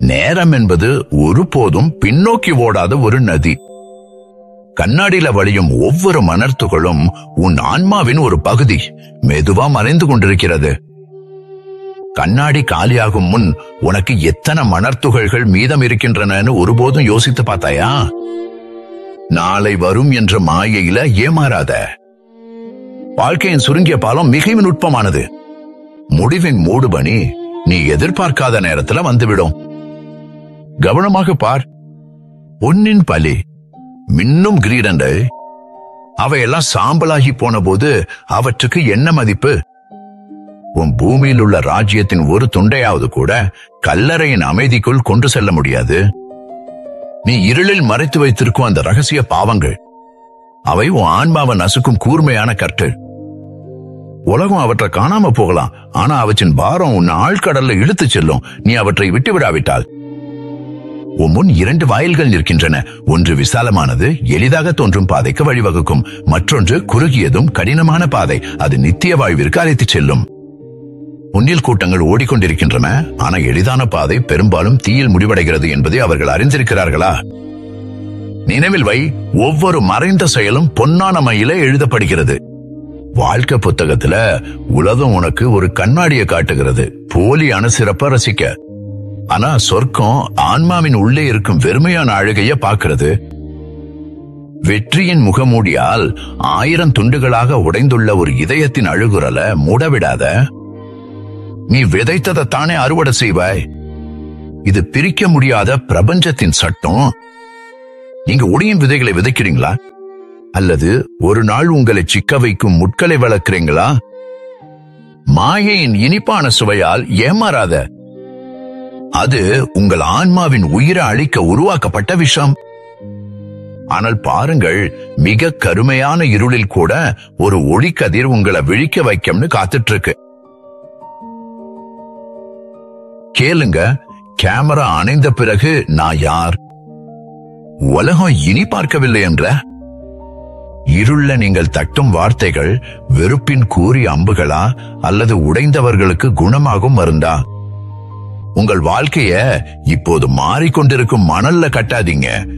நேரம் என்பது ஒருபோதும் பின்னோக்கி ஓடாத ஒரு நதி கண்ணாடியில வழியும் ஒவ்வொரு மணர்த்துகளும் உன் ஆன்மாவின் ஒரு பகுதி மெதுவா மறைந்து கொண்டிருக்கிறது கண்ணாடி காலியாகும் முன் உனக்கு எத்தனை மணர்த்துகள்கள் மீதம் இருக்கின்றனன்னு ஒருபோதும் யோசித்து பார்த்தாயா நாளை வரும் என்ற மாயையில ஏமாறாத வாழ்க்கையின் சுருங்கிய பாலம் மிகவும் நுட்பமானது முடிவின் மூடுபனி நீ எதிர்பார்க்காத நேரத்துல வந்துவிடும் கவனமாக பார் பொன்னின் பலி மின்னும் கிரீடங்கள் அவையெல்லாம் சாம்பலாகி போன போது அவற்றுக்கு என்ன மதிப்பு உன் பூமியில் உள்ள ராஜ்யத்தின் ஒரு துண்டையாவது கூட கல்லறையின் அமைதிக்குள் கொண்டு செல்ல முடியாது நீ இருளில் மறைத்து வைத்திருக்கும் அந்த ரகசிய பாவங்கள் அவை உன் ஆன்மாவை நசுக்கும் கூர்மையான கற்கள் உலகம் அவற்றை காணாம போகலாம் ஆனா அவற்றின் பாரம் உன் ஆழ்கடல்ல இழுத்துச் செல்லும் நீ அவற்றை விட்டு விடாவிட்டால் உன் முன் இரண்டு வாயில்கள் நிற்கின்றன ஒன்று விசாலமானது எளிதாக தோன்றும் பாதைக்கு வழிவகுக்கும் மற்றொன்று குறுகியதும் கடினமான பாதை அது நித்திய வாழ்விற்கு அழைத்துச் செல்லும் உன்னில் கூட்டங்கள் ஓடிக்கொண்டிருக்கின்றன ஆனா எளிதான பாதை பெரும்பாலும் தீயில் முடிவடைகிறது என்பதை அவர்கள் அறிந்திருக்கிறார்களா நினைவில் வை ஒவ்வொரு மறைந்த செயலும் பொன்னான மையில எழுதப்படுகிறது வாழ்க்கை புத்தகத்துல உலகம் உனக்கு ஒரு கண்ணாடியை காட்டுகிறது போலியான சிறப்ப ரசிக்க ஆனா சொர்க்கம் ஆன்மாவின் உள்ளே இருக்கும் வெறுமையான அழுகைய பார்க்கிறது வெற்றியின் முகமூடியால் ஆயிரம் துண்டுகளாக உடைந்துள்ள ஒரு இதயத்தின் அழுகுரல மூடவிடாத நீ விதைத்ததை தானே அறுவடை செய்வாய் இது பிரிக்க முடியாத பிரபஞ்சத்தின் சட்டம் நீங்க ஒடியின் விதைகளை விதைக்கிறீங்களா அல்லது ஒரு நாள் உங்களை சிக்க வைக்கும் முட்களை வளர்க்கிறீங்களா மாயையின் இனிப்பான சுவையால் ஏமாறாத அது உங்கள் ஆன்மாவின் உயிரை அழிக்க உருவாக்கப்பட்ட விஷம் ஆனால் பாருங்கள் மிக கருமையான இருளில் கூட ஒரு ஒளிக்கதிர் உங்களை விழிக்க வைக்கும்னு காத்துட்டு இருக்கு கேளுங்க கேமரா அணைந்த பிறகு நான் யார் உலகம் இனி பார்க்கவில்லை என்ற இருள நீங்கள் தட்டும் வார்த்தைகள் வெறுப்பின் கூறிய அம்புகளா அல்லது உடைந்தவர்களுக்கு குணமாகும் மருந்தா உங்கள் வாழ்க்கைய இப்போது மாறிக்கொண்டிருக்கும் மணல்ல கட்டாதீங்க